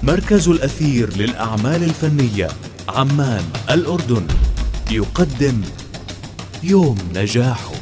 مركز الأثير للأعمال الفنية عمان الأردن يقدم يوم نجاحه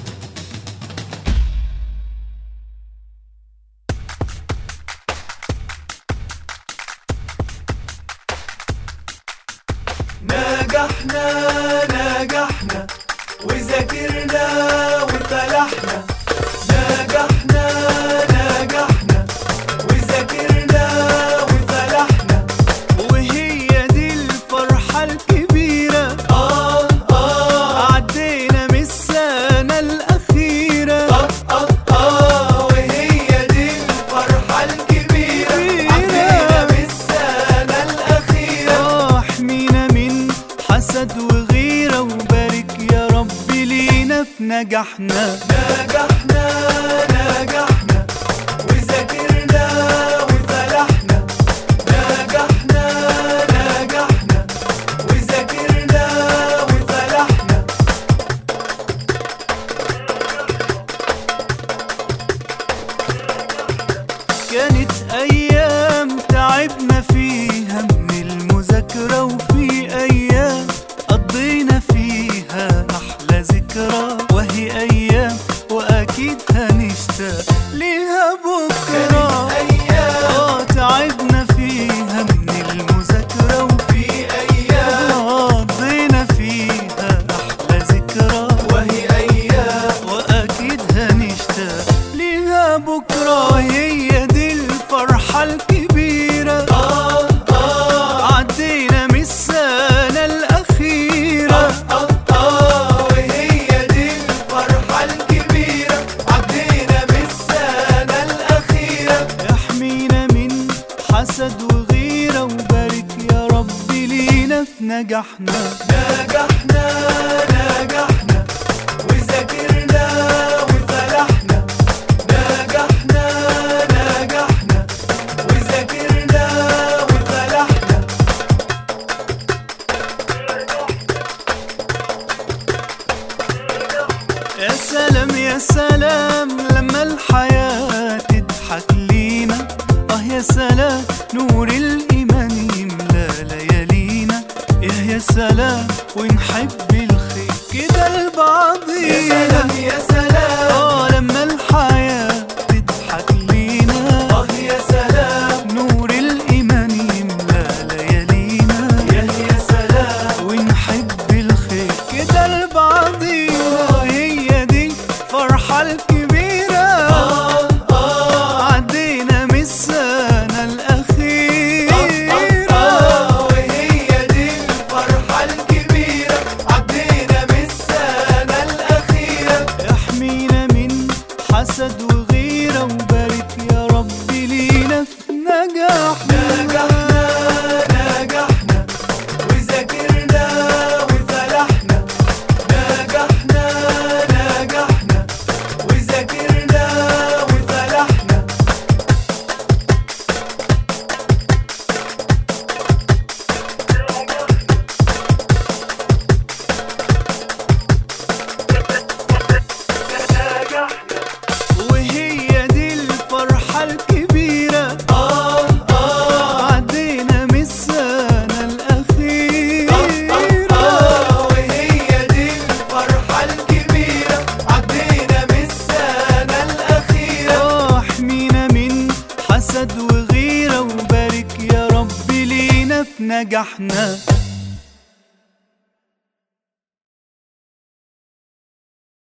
نجحنا نجحنا وذاكرنا وفلحنا نجحنا نجحنا وذاكرنا وفلحنا وهي دي الفرحة الكبيرة آه آه عدينا من السنة الأخيرة آه آه آه وهي دي الفرحة الكبيرة عدينا بالسنة الأخيرة آه احمينا من حسد وغيرة وبارك يا رب لينا في نجاحنا نجحنا نجحنا وذاكرنا وفلحنا نجحنا نجحنا وذاكرنا وفلحنا كانت أيام تعبنا فيها من المذاكرة وفي أيام قضينا فيها أحلى ذكرى وهي أيام وأكيد هنشتاق ليها بكرة أيام آه تعبنا فيها من المذاكرة وفي في أيام قضينا فيها أحلى ذكرى وهي أيام وأكيد هنشتاق ليها بكرة هي دي الفرحة الكبيرة آه آه عدينا من السنة الأخيرة آه آه وهي دي الفرحة الكبيرة عدينا بالسنة الأخيرة احمينا من حسد وغيرة وبارك يا رب لينا في نجاحنا نجحنا نجحنا وذاكرنا وفلحنا نجحنا نجحنا وذاكرنا وفلحنا يا سلام يا سلام لما الحياة تضحك لينا اه يا سلام نور الإيمان يملى ليالينا يا يا سلام ونحب الخير كده يا لبعضينا سلام يا سلام اه لما الحياة تضحك لينا اه يا سلام نور الإيمان يملى ليالينا يا يا سلام ونحب الخير كده لبعضينا هي دي فرحة الكبيرة آه آه عدينا من السنة الأخيرة آه وهي دي الفرحة الكبيرة عدينا بالسنة الأخيرة احمينا من حسد وغيرة وبارك يا رب لينا في نجاحنا نجحنا نجحنا وذاكرنا وفلحنا نجحنا نجحنا وذاكرنا وفلحنا وهي دي الفرحة الكبيرة آه آه عدينا من السنة الأخيرة آه وهي دي الفرحة الكبيرة عدينا بالسنة الأخيرة آه احمينا من حسد وغيرة وبارك يا رب لينا في نجاحنا